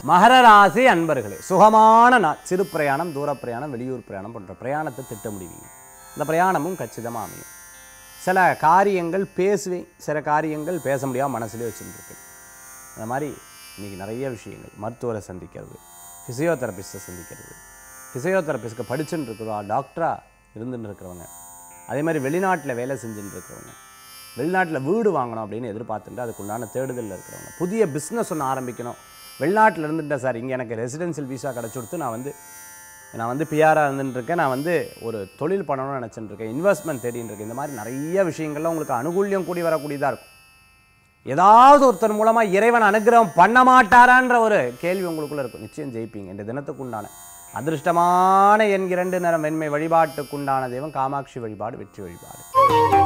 மகர ராசி அன்பர்களே சுகமான நாள் சிறு பிரயாணம் தூர பிரயாணம் வெளியூர் பிரயாணம் போன்ற பிரயாணத்தை திட்ட முடிவீங்க இந்த பிரயாணமும் கச்சிதமாக அமையும் சில காரியங்கள் பேசுவேன் சில காரியங்கள் பேச முடியாமல் மனசுலேயே வச்சுருப்பேன் இந்த மாதிரி இன்றைக்கி நிறைய விஷயங்கள் மருத்துவரை சந்திக்கிறது ஃபிசியோதெரபிஸ்ட்டை சந்திக்கிறது ஃபிசியோதெரபிஸ்ட்க்கு படிச்சுட்டு இருக்கிறவா டாக்டராக இருந்துட்டு இருக்கிறவங்க அதே மாதிரி வெளிநாட்டில் வேலை செஞ்சுட்டு இருக்கிறவங்க வெளிநாட்டில் வீடு வாங்கணும் அப்படின்னு எதிர்பார்த்துட்டு அதுக்குண்டான தேடுதலில் இருக்கிறவங்க புதிய பிஸ்னஸ் ஒன்று ஆரம்பிக்கணும் வெளிநாட்டில் இருந்துட்டேன் சார் இங்கே எனக்கு ரெசிடென்சியல் விசா கிடச்சி கொடுத்து நான் வந்து நான் வந்து பிஆராக இருந்துட்டு இருக்கேன் நான் வந்து ஒரு தொழில் பண்ணணும்னு நினச்சிட்டு இருக்கேன் இன்வெஸ்ட்மெண்ட் தேடின்னு இருக்கேன் இந்த மாதிரி நிறைய விஷயங்கள்லாம் உங்களுக்கு அனுகூல்யம் கூடி வரக்கூடியதாக இருக்கும் ஏதாவது ஒருத்தர் மூலமாக இறைவன் அனுகிரகம் பண்ண மாட்டாரான்ற ஒரு கேள்வி உங்களுக்குள்ள இருக்கும் நிச்சயம் ஜெயிப்பீங்க இந்த தினத்துக்குண்டான அதிர்ஷ்டமான என் இரண்டு நிறம் வெண்மை வழிபாட்டுக்குண்டான தெய்வம் காமாட்சி வழிபாடு வெற்றி வழிபாடு